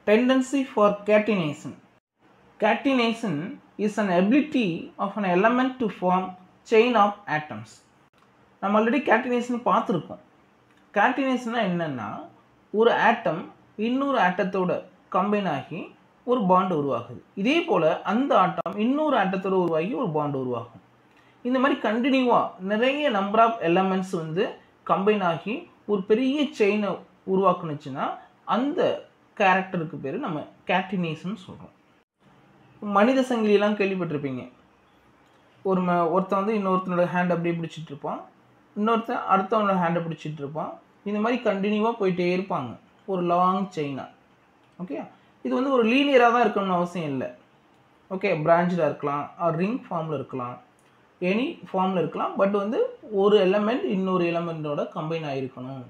tendency for catenation catenation is an ability of an element to form chain of atoms நம்ம already catenation பார்த்துருக்கோம் கேட்டினேஷன்னா என்னென்னா ஒரு ஆட்டம் இன்னொரு ஆட்டத்தோட கம்பைன் ஆகி ஒரு பாண்ட் உருவாகுது இதே போல் அந்த ஆட்டம் இன்னொரு ஆட்டத்தோட உருவாகி ஒரு பாண்ட் உருவாகும் இந்த மாதிரி கண்டினியூவாக நிறைய நம்பர் ஆஃப் எலமெண்ட்ஸ் வந்து கம்பைன் ஆகி ஒரு பெரிய செயினை உருவாக்குனுச்சுன்னா அந்த கேரக்டருக்கு பேர் நம்ம கேட்டினேஷன் சொல்கிறோம் மனித சங்கிலியெல்லாம் கேள்விப்பட்டிருப்பீங்க ஒரு ம ஒருத்தன் வந்து இன்னொருத்தனோட ஹேண்ட் அப்படியே பிடிச்சிட்டு இருப்பான் இன்னொருத்தன் அடுத்தவனோட ஹேண்டை பிடிச்சிட்டு இருப்பான் இந்த மாதிரி கண்டினியூவாக போயிட்டே இருப்பாங்க ஒரு லாங் செயினாக ஓகே இது வந்து ஒரு லீனியராக தான் இருக்கணும்னு அவசியம் இல்லை ஓகே பிரான்ச்சாக இருக்கலாம் ஆர் ரிங் ஃபார்மில் இருக்கலாம் எனி ஃபார்மில் இருக்கலாம் பட் வந்து ஒரு எலமெண்ட் இன்னொரு எலமெண்ட்டோட கம்பைன் ஆகிருக்கணும்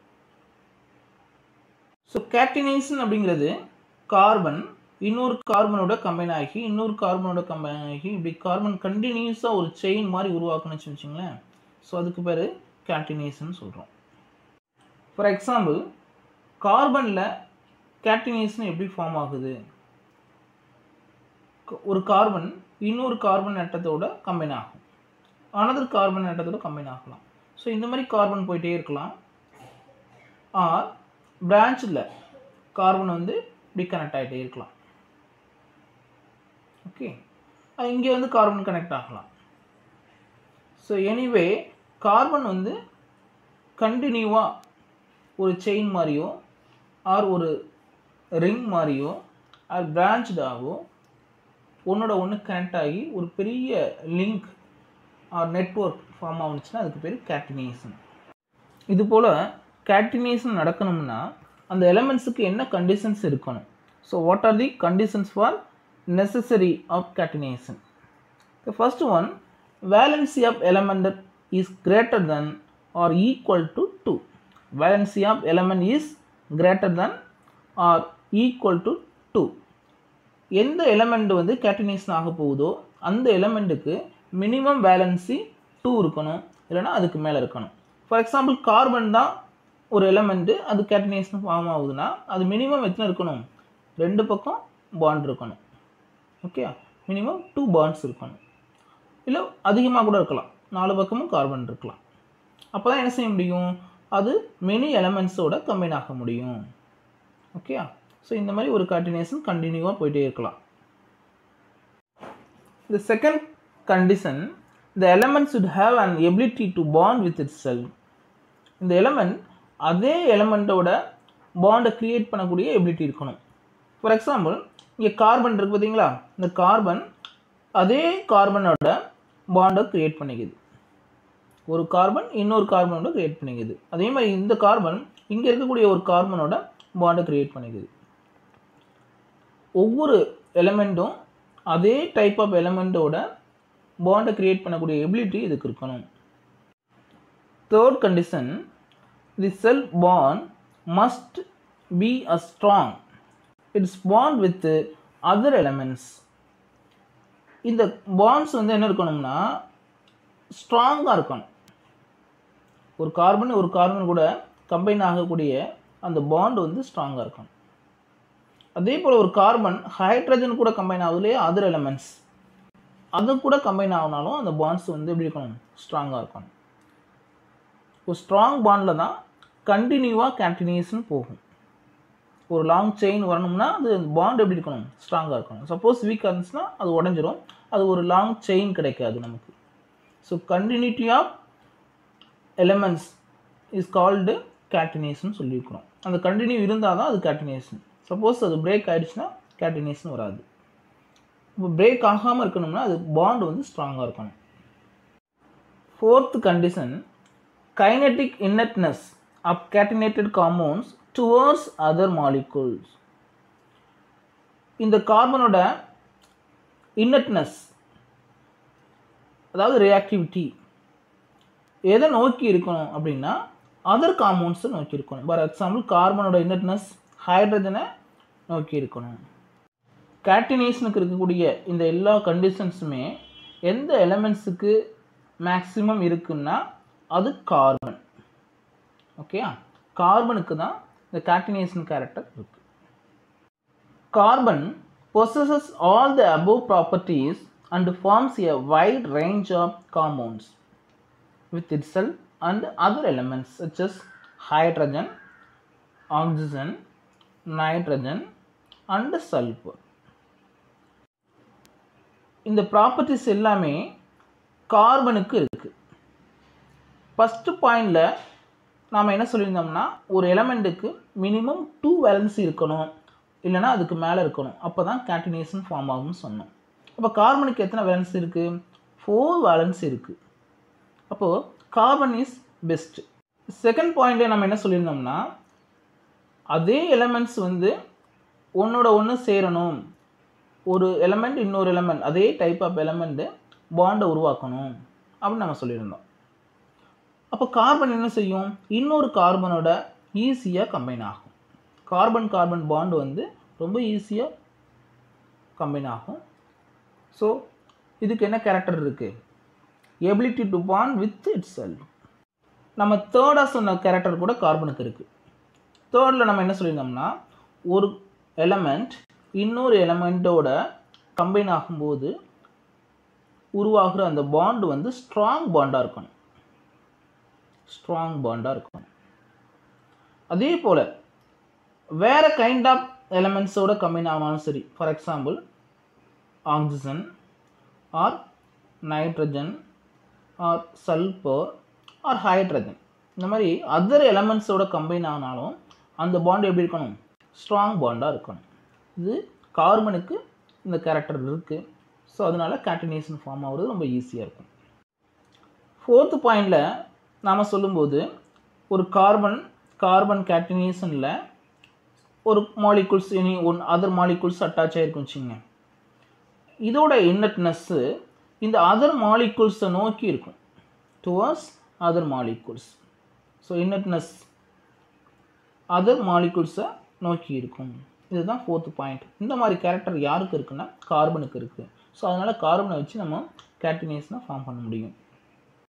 ஸோ கேட்டினேஷன் அப்படிங்கிறது கார்பன் இன்னொரு கார்பனோட கம்பைன் ஆகி இன்னொரு கார்பனோட கம்பைன் ஆகி இப்படி கார்பன் கண்டினியூஸாக ஒரு செயின் மாதிரி உருவாக்கணும்னு வச்சுங்களேன் ஸோ அதுக்கு பேர் கேட்டினேஷன் சொல்கிறோம் ஃபார் எக்ஸாம்பிள் கார்பனில் கேட்டினேஷன் எப்படி ஃபார்ம் ஆகுது ஒரு கார்பன் இன்னொரு கார்பன் ஆட்டத்தோட கம்பைன் ஆகும் அனதர் கார்பன் ஆட்டத்தோட கம்பைன் ஆகலாம் ஸோ இந்த மாதிரி கார்பன் போயிட்டே இருக்கலாம் ஆர் பிரான்ச்சில் கார்பன் வந்து இப்படி கனெக்ட் ஆகிட்டே இருக்கலாம் ஓகே இங்கே வந்து கார்பன் கனெக்ட் ஆகலாம் ஸோ எனிவே கார்பன் வந்து கண்டினியூவாக ஒரு செயின் மாதிரியோ ஆர் ஒரு ரிங் மாதிரியோ ஆர் பிரான்ச்டாகவோ ஒன்றோட ஒன்று கனெக்ட் ஆகி ஒரு பெரிய லிங்க் ஆர் நெட்ஒர்க் ஃபார்ம் ஆகுச்சுன்னா அதுக்கு பேர் கேட்டினேஷன் இது போல் கேட்டினேஷன் நடக்கணும்னா அந்த எலமெண்ட்ஸுக்கு என்ன கண்டிஷன்ஸ் இருக்கணும் so what are the conditions for necessary of catenation the first one valency of element is greater than or equal to two valency of element is greater than or equal to two எந்த element வந்து catenation ஆக போகுதோ அந்த எலமெண்ட்டுக்கு minimum valency two இருக்கணும் இல்லைனா அதுக்கு மேலே இருக்கணும் ஃபார் எக்ஸாம்பிள் கார்பன் தான் ஒரு எலமெண்ட்டு அது கேட்டினேஷன் ஃபார்ம் ஆகுதுன்னா அது மினிமம் எத்தனை இருக்கணும் ரெண்டு பக்கம் பாண்ட் இருக்கணும் ஓகே மினிமம் டூ பாண்ட்ஸ் இருக்கணும் இல்லை அதிகமாக கூட இருக்கலாம் நாலு பக்கமும் கார்பன் இருக்கலாம் அப்போ தான் என்ன செய்ய முடியும் அது மெனி எலமெண்ட்ஸோட கம்பைன் ஆக முடியும் ஓகே ஸோ இந்த மாதிரி ஒரு கார்டினேஷன் கண்டினியூவாக போயிட்டே இருக்கலாம் The second condition, the element should have an ability to bond with itself. இந்த எலமெண்ட் அதே எலமெண்ட்டோட பாண்டை க்ரியேட் பண்ணக்கூடிய எபிலிட்டி இருக்கணும் ஃபார் எக்ஸாம்பிள் இங்கே கார்பன் இருக்குது பார்த்தீங்களா இந்த கார்பன் அதே கார்பனோட பாண்டை க்ரியேட் பண்ணிக்குது ஒரு கார்பன் இன்னொரு கார்பனோட க்ரியேட் பண்ணிக்குது அதே மாதிரி இந்த கார்பன் இங்கே இருக்கக்கூடிய ஒரு கார்பனோட பாண்டை க்ரியேட் பண்ணிக்குது ஒவ்வொரு எலமெண்ட்டும் அதே டைப் ஆஃப் எலமெண்ட்டோட பாண்டை க்ரியேட் பண்ணக்கூடிய எபிலிட்டி இதுக்கு இருக்கணும் third condition the self bond must be a strong its bond with other elements இந்த பாண்ட்ஸ் வந்து என்ன இருக்கணும்னா ஸ்ட்ராங்காக இருக்கணும் ஒரு கார்பன் ஒரு கார்பன் கூட கம்பைன் ஆகக்கூடிய அந்த பாண்ட் வந்து ஸ்ட்ராங்காக இருக்கணும் அதே போல் ஒரு கார்பன் ஹைட்ரஜன் கூட கம்பைன் ஆகுதுலேயே அதர் எலமெண்ட்ஸ் அது கூட கம்பைன் ஆகினாலும் அந்த பாண்ட்ஸ் வந்து எப்படி இருக்கணும் ஸ்ட்ராங்காக இருக்கணும் ஒரு ஸ்ட்ராங் பாண்டில் தான் கண்டினியூவாக கேன்டினியூஷன் போகும் ஒரு லாங் செயின் வரணும்னா அது பாண்ட் எப்படி இருக்கணும் ஸ்ட்ராங்காக இருக்கணும் சப்போஸ் வீக்காக இருந்துச்சுன்னா அது உடஞ்சிரும் அது ஒரு லாங் செயின் கிடைக்காது நமக்கு so continuity of elements is called catenation சொல்லியிருக்கிறோம் அந்த கண்டினியூ இருந்தால் தான் அது கேட்டினேஷன் சப்போஸ் அது பிரேக் ஆகிடுச்சுன்னா கேட்டினேஷன் வராது இப்போ பிரேக் ஆகாமல் இருக்கணும்னா அது பாண்ட் வந்து ஸ்ட்ராங்காக இருக்கணும் fourth condition kinetic inertness of catenated compounds towards other molecules இந்த கார்பனோட இன்னட்னஸ் அதாவது ரியாக்டிவிட்டி எதை நோக்கி இருக்கணும் அப்படின்னா அதர் காம்பவுண்ட்ஸை நோக்கி இருக்கணும் ஃபார் எக்ஸாம்பிள் கார்பனோட இன்னட்னஸ் ஹைட்ரஜனை நோக்கி இருக்கணும் கேட்டினேஷனுக்கு இருக்கக்கூடிய இந்த எல்லா கண்டிஷன்ஸுமே எந்த எலமெண்ட்ஸுக்கு மேக்ஸிமம் இருக்குன்னா அது கார்பன் ஓகே கார்பனுக்கு தான் இந்த கேட்டினேஷன் கேரக்டர் இருக்குது carbon possesses all the above properties and forms a wide range of compounds with itself and other elements such as hydrogen, oxygen, nitrogen and sulfur. இந்த ப்ராப்பர்ட்டிஸ் எல்லாமே கார்பனுக்கு இருக்குது ஃபஸ்ட்டு பாயிண்டில் நாம் என்ன சொல்லியிருந்தோம்னா ஒரு எலமெண்ட்டுக்கு மினிமம் டூ வேலன்சி இருக்கணும் இல்லைனா அதுக்கு மேலே இருக்கணும் அப்போ தான் கேட்டினேஷன் ஃபார்ம் ஆகும்னு சொன்னோம் அப்போ கார்பனுக்கு எத்தனை வேலன்ஸ் இருக்குது ஃபோர் வேலன்ஸ் இருக்குது அப்போது கார்பன் இஸ் பெஸ்ட் செகண்ட் பாயிண்ட்ல நம்ம என்ன சொல்லியிருந்தோம்னா அதே எலமெண்ட்ஸ் வந்து ஒன்றோட ஒன்று சேரணும் ஒரு எலமெண்ட் இன்னொரு எலமெண்ட் அதே டைப் ஆஃப் எலமெண்ட்டு பாண்டை உருவாக்கணும் அப்படின்னு நம்ம சொல்லியிருந்தோம் அப்போ கார்பன் என்ன செய்யும் இன்னொரு கார்பனோட ஈஸியாக கம்பைன் ஆகும் கார்பன் கார்பன் பாண்டு வந்து ரொம்ப ஈஸியாக கம்பைன் ஆகும் ஸோ இதுக்கு என்ன கேரக்டர் இருக்குது ability to bond with itself நம்ம தேர்டாக சொன்ன கேரக்டர் கூட கார்பனுக்கு இருக்குது தேர்டில் நம்ம என்ன சொல்லியிருந்தோம்னா ஒரு எலமெண்ட் இன்னொரு எலமெண்ட்டோட கம்பைன் ஆகும்போது உருவாகிற அந்த பாண்டு வந்து ஸ்ட்ராங் பாண்டாக இருக்கணும் ஸ்ட்ராங் பாண்டாக இருக்கணும் அதே போல் வேறு கைண்ட் ஆஃப் எலமெண்ட்ஸோட கம்பைன் ஆனாலும் சரி for example oxygen or nitrogen or sulphur or hydrogen இந்த மாதிரி அதர் எலமெண்ட்ஸோட கம்பைன் ஆனாலும் அந்த பாண்ட் எப்படி இருக்கணும் ஸ்ட்ராங் பாண்டாக இருக்கணும் இது கார்பனுக்கு இந்த கேரக்டர் இருக்குது ஸோ அதனால கேட்டினேஷன் ஃபார்ம் ஆகுறது ரொம்ப ஈஸியாக இருக்கும் ஃபோர்த்து பாயிண்டில் நாம் சொல்லும்போது ஒரு கார்பன் கார்பன் கேட்டினேஷனில் ஒரு மாலிகுல்ஸ் இனி ஒன் அதர் மாலிகுல்ஸ் அட்டாச் ஆகிருக்கும் வச்சுங்க இதோட இன்னட்னஸ்ஸு இந்த அதர் மாலிகுல்ஸை நோக்கி இருக்கும் towards other molecules so inertness other மாலிகுல்ஸை நோக்கி இருக்கும் இதுதான் ஃபோர்த்து பாயிண்ட் இந்த மாதிரி கேரக்டர் யாருக்கு இருக்குன்னா கார்பனுக்கு இருக்குது ஸோ அதனால் கார்பனை வச்சு நம்ம கேட்டினேஷனை ஃபார்ம் பண்ண முடியும்